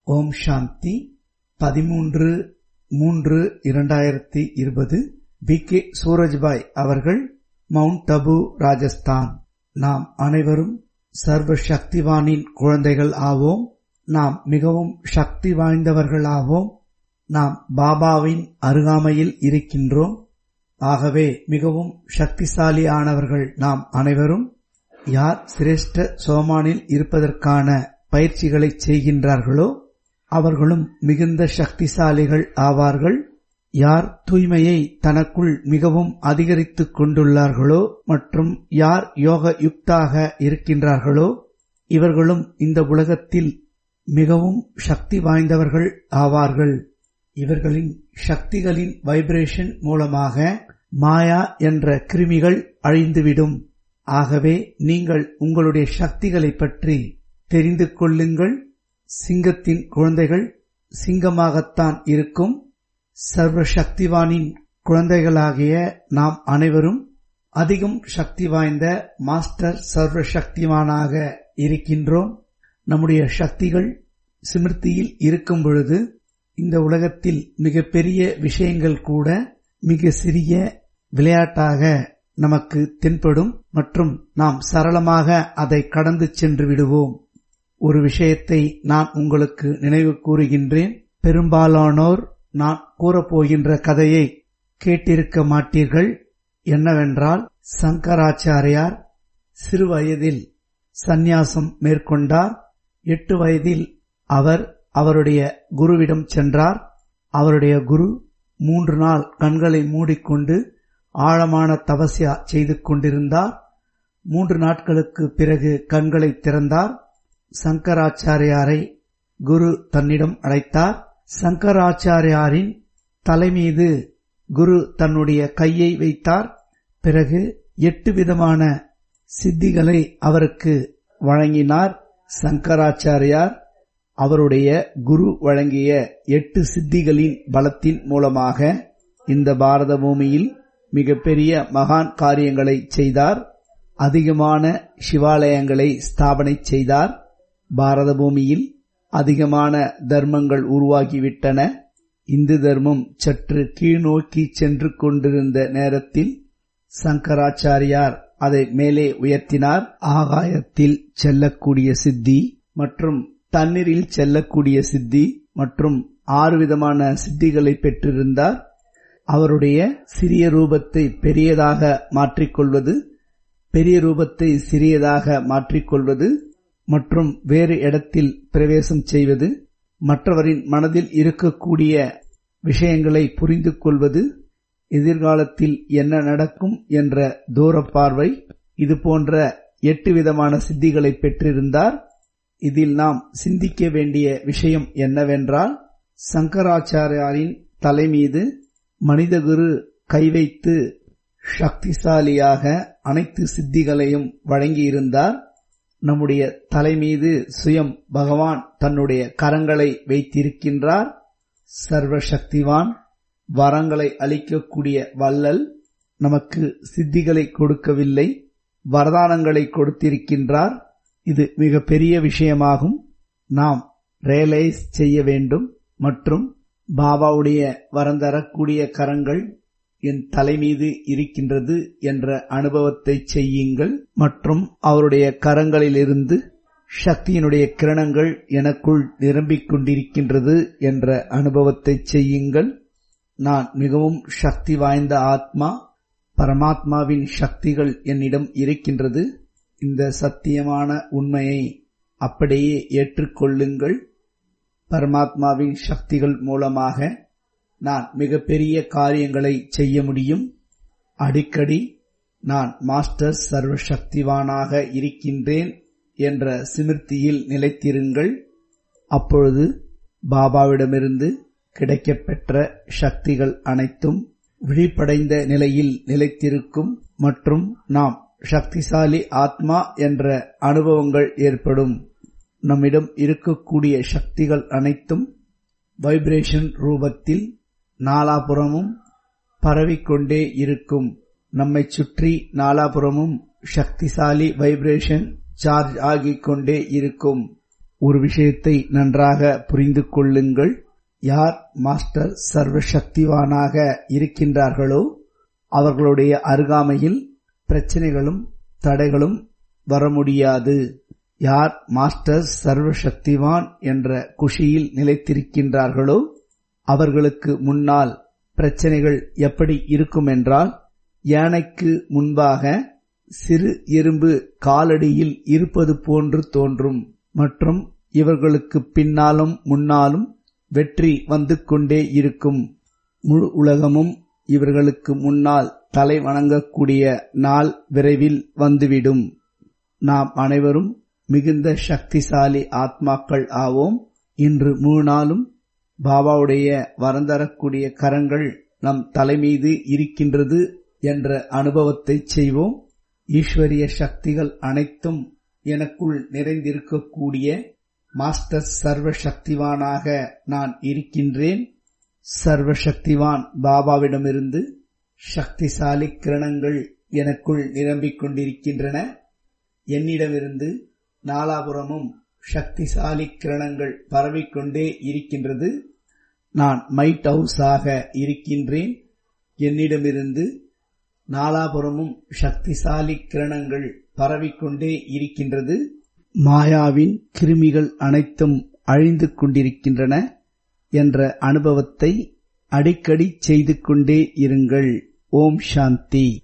ஓம் சாந்தி பதிமூன்று மூன்று இரண்டாயிரத்தி இருபது பி கே சூரஜ்பாய் அவர்கள் மவுண்ட் அபு ராஜஸ்தான் நாம் அனைவரும் சர்வ சக்திவானின் குழந்தைகள் ஆவோம் நாம் மிகவும் சக்தி வாய்ந்தவர்கள் ஆவோம் நாம் பாபாவின் அருகாமையில் இருக்கின்றோம் ஆகவே மிகவும் சக்திசாலியானவர்கள் நாம் அனைவரும் யார் சிரேஷ்ட சோமானில் இருப்பதற்கான பயிற்சிகளை செய்கின்றார்களோ அவர்களும் மிகுந்த சக்திசாலிகள் ஆவார்கள் யார் தூய்மையை தனக்குள் மிகவும் அதிகரித்துக் கொண்டுள்ளார்களோ மற்றும் யார் யோக யுக்தாக இருக்கின்றார்களோ இவர்களும் இந்த உலகத்தில் மிகவும் சக்தி வாய்ந்தவர்கள் ஆவார்கள் இவர்களின் சக்திகளின் வைப்ரேஷன் மூலமாக மாயா என்ற கிருமிகள் அழிந்துவிடும் ஆகவே நீங்கள் உங்களுடைய சக்திகளை பற்றி தெரிந்து கொள்ளுங்கள் சிங்கத்தின் குழந்தைகள் சிங்கமாகத்தான் இருக்கும் சர்வ சக்திவானின் குழந்தைகளாகிய நாம் அனைவரும் அதிகம் சக்தி வாய்ந்த மாஸ்டர் சர்வ சக்திவானாக இருக்கின்றோம் நம்முடைய சக்திகள் சிமிர்த்தியில் இருக்கும் பொழுது இந்த உலகத்தில் மிகப்பெரிய விஷயங்கள் கூட மிக சிறிய விளையாட்டாக நமக்கு தென்படும் மற்றும் நாம் சரளமாக அதை கடந்து சென்று விடுவோம் ஒரு விஷயத்தை நான் உங்களுக்கு நினைவு கூறுகின்றேன் பெரும்பாலானோர் நான் கூறப்போகின்ற கதையை கேட்டிருக்க மாட்டீர்கள் என்னவென்றால் சங்கராச்சாரியார் சிறு வயதில் சந்நியாசம் மேற்கொண்டார் எட்டு வயதில் அவர் அவருடைய குருவிடம் சென்றார் அவருடைய குரு மூன்று நாள் கண்களை மூடிக்கொண்டு ஆழமான தபஸ்யா செய்து கொண்டிருந்தார் மூன்று நாட்களுக்கு பிறகு கண்களை திறந்தார் சங்கராச்சாரியாரை குரு தன்னிடம் அழைத்தார் சங்கராச்சாரியாரின் தலைமீது குரு தன்னுடைய கையை வைத்தார் பிறகு எட்டு விதமான சித்திகளை அவருக்கு வழங்கினார் சங்கராச்சாரியார் அவருடைய குரு வழங்கிய எட்டு சித்திகளின் பலத்தின் மூலமாக இந்த பாரத பூமியில் மிகப்பெரிய மகான் காரியங்களை செய்தார் அதிகமான சிவாலயங்களை ஸ்தாபனை செய்தார் பாரத பூமியில் அதிகமான தர்மங்கள் உருவாகிவிட்டன இந்து தர்மம் சற்று கீழ்நோக்கி சென்று கொண்டிருந்த நேரத்தில் சங்கராச்சாரியார் அதை மேலே உயர்த்தினார் ஆகாயத்தில் செல்லக்கூடிய சித்தி மற்றும் தண்ணீரில் செல்லக்கூடிய சித்தி மற்றும் ஆறு விதமான சித்திகளை பெற்றிருந்தார் அவருடைய சிறிய ரூபத்தை பெரியதாக மாற்றிக்கொள்வது பெரிய ரூபத்தை சிறியதாக மாற்றிக்கொள்வது மற்றும் வேறு இடத்தில் பிரவேசம் செய்வது மற்றவரின் மனதில் இருக்கக்கூடிய விஷயங்களை புரிந்து கொள்வது எதிர்காலத்தில் என்ன நடக்கும் என்ற தூர பார்வை இது போன்ற எட்டு விதமான சித்திகளை பெற்றிருந்தார் இதில் நாம் சிந்திக்க வேண்டிய விஷயம் என்னவென்றால் சங்கராச்சாரியாரின் தலைமீது மனிதகுரு கை வைத்து சக்திசாலியாக அனைத்து சித்திகளையும் வழங்கியிருந்தார் நம்முடைய தலைமீது சுயம் பகவான் தன்னுடைய கரங்களை வைத்திருக்கின்றார் சர்வ சக்திவான் வரங்களை அளிக்கக்கூடிய வல்லல் நமக்கு சித்திகளை கொடுக்கவில்லை வரதானங்களை கொடுத்திருக்கின்றார் இது மிக பெரிய விஷயமாகும் நாம் ரியலைஸ் செய்ய வேண்டும் மற்றும் பாபாவுடைய வரந்தரக்கூடிய கரங்கள் என் தலைமீது இருக்கின்றது என்ற அனுபவத்தை செய்யுங்கள் மற்றும் அவருடைய கரங்களிலிருந்து சக்தியினுடைய கிரணங்கள் எனக்குள் நிரம்பிக் கொண்டிருக்கின்றது என்ற அனுபவத்தை செய்யுங்கள் நான் மிகவும் சக்தி வாய்ந்த ஆத்மா பரமாத்மாவின் சக்திகள் என்னிடம் இருக்கின்றது இந்த சத்தியமான உண்மையை அப்படியே ஏற்றுக்கொள்ளுங்கள் பரமாத்மாவின் சக்திகள் மூலமாக நான் மிகப்பெரிய காரியங்களை செய்ய முடியும் அடிக்கடி நான் மாஸ்டர் சர்வ சக்திவானாக இருக்கின்றேன் என்ற சிமிர்த்தியில் நிலைத்திருங்கள் அப்பொழுது பாபாவிடமிருந்து கிடைக்கப்பெற்ற சக்திகள் அனைத்தும் விழிப்படைந்த நிலையில் நிலைத்திருக்கும் மற்றும் நாம் சக்திசாலி ஆத்மா என்ற அனுபவங்கள் ஏற்படும் நம்மிடம் இருக்கக்கூடிய சக்திகள் அனைத்தும் வைப்ரேஷன் ரூபத்தில் நாலாபுறமும் பரவிக்கொண்டே இருக்கும் நம்மை சுற்றி நாலாபுறமும் சக்திசாலி வைப்ரேஷன் சார்ஜ் ஆகிக் கொண்டே இருக்கும் ஒரு விஷயத்தை நன்றாக புரிந்து கொள்ளுங்கள் யார் மாஸ்டர் சர்வசக்திவானாக இருக்கின்றார்களோ அவர்களுடைய அருகாமையில் பிரச்சனைகளும் தடைகளும் வர முடியாது யார் மாஸ்டர் சர்வசக்திவான் என்ற குஷியில் நிலைத்திருக்கின்றார்களோ அவர்களுக்கு முன்னால் பிரச்சனைகள் எப்படி இருக்கும் என்றால் யானைக்கு முன்பாக சிறு எறும்பு காலடியில் இருப்பது போன்று தோன்றும் மற்றும் இவர்களுக்கு பின்னாலும் முன்னாலும் வெற்றி வந்து கொண்டே இருக்கும் முழு உலகமும் இவர்களுக்கு முன்னால் தலை வணங்கக்கூடிய நாள் விரைவில் வந்துவிடும் நாம் அனைவரும் மிகுந்த சக்திசாலி ஆத்மாக்கள் ஆவோம் இன்று முழு நாளும் பாபாவுடைய வரந்தரக்கூடிய கரங்கள் நம் தலைமீது இருக்கின்றது என்ற அனுபவத்தை செய்வோம் ஈஸ்வரிய சக்திகள் அனைத்தும் எனக்குள் நிறைந்திருக்கக்கூடிய மாஸ்டர் சர்வசக்திவானாக நான் இருக்கின்றேன் சர்வசக்திவான் பாபாவிடமிருந்து சக்திசாலி கிரணங்கள் எனக்குள் நிரம்பிக் கொண்டிருக்கின்றன என்னிடமிருந்து நாலாபுரமும் சக்திசாலி கிரணங்கள் பரவிக்கொண்டே இருக்கின்றது நான் மைட் ஹவுஸாக இருக்கின்றேன் என்னிடமிருந்து நாலாபுரமும் சக்திசாலி கிரணங்கள் பரவிக்கொண்டே இருக்கின்றது மாயாவின் கிருமிகள் அனைத்தும் அழிந்து கொண்டிருக்கின்றன என்ற அனுபவத்தை அடிக்கடி செய்து கொண்டே இருங்கள் ஓம் சாந்தி